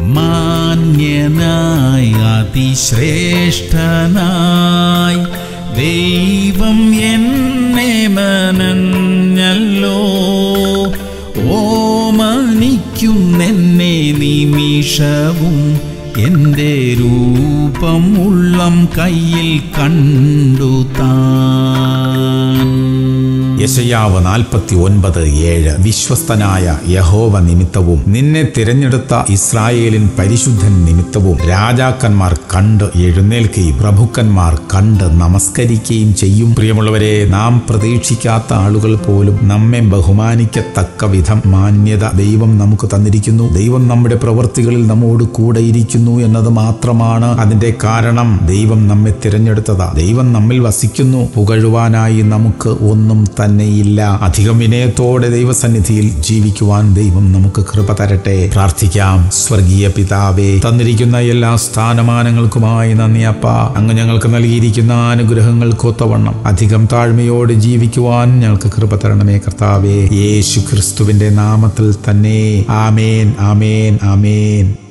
മാന്യനായി അതിശ്രേഷ്ഠനായി ദൈവം എന്നെ മനഞ്ഞല്ലോ ഓമനിക്കുന്നെന്നെ നിമിഷവും എൻ്റെ രൂപം ഉള്ളം കയ്യിൽ കണ്ടു താൻ യശയാവ് നാൽപ്പത്തി ഒൻപത് ഏഴ് വിശ്വസ്തനായ യഹോവ നിമിത്തവും നിന്നെ തിരഞ്ഞെടുത്ത ഇസ്രായേലിൻ പരിശുദ്ധൻ നിമിത്തവും രാജാക്കന്മാർ കണ്ട് എഴുന്നേൽക്കുകയും പ്രഭുക്കന്മാർ കണ്ട് നമസ്കരിക്കുകയും ചെയ്യും പ്രിയമുള്ളവരെ നാം പ്രതീക്ഷിക്കാത്ത ആളുകൾ പോലും നമ്മെ ബഹുമാനിക്കത്തക്ക വിധം മാന്യത ദൈവം നമുക്ക് തന്നിരിക്കുന്നു ദൈവം നമ്മുടെ പ്രവൃത്തികളിൽ നമ്മോട് കൂടെ ഇരിക്കുന്നു എന്നത് മാത്രമാണ് അതിന്റെ കാരണം ദൈവം നമ്മെ തിരഞ്ഞെടുത്തതാ ദൈവം നമ്മിൽ വസിക്കുന്നു പുകഴുവാനായി നമുക്ക് ഒന്നും തന്നെയില്ല അധികം വിനയത്തോടെ ദൈവസന്നിധിയിൽ ജീവിക്കുവാൻ ദൈവം നമുക്ക് കൃപ തരട്ടെ പ്രാർത്ഥിക്കാം സ്വർഗീയ പിതാവേ തന്നിരിക്കുന്ന എല്ലാ സ്ഥാനമാനങ്ങൾക്കുമായി നന്ദി അപ്പ അങ്ങ് ഞങ്ങൾക്ക് നൽകിയിരിക്കുന്ന അനുഗ്രഹങ്ങൾക്കൊത്തവണ്ണം അധികം താഴ്മയോടെ ജീവിക്കുവാൻ ഞങ്ങൾക്ക് കൃപ തരണമേ കർത്താവേ യേശു ക്രിസ്തുവിന്റെ നാമത്തിൽ തന്നെ ആമേൻ ആമേൻ ആമേൻ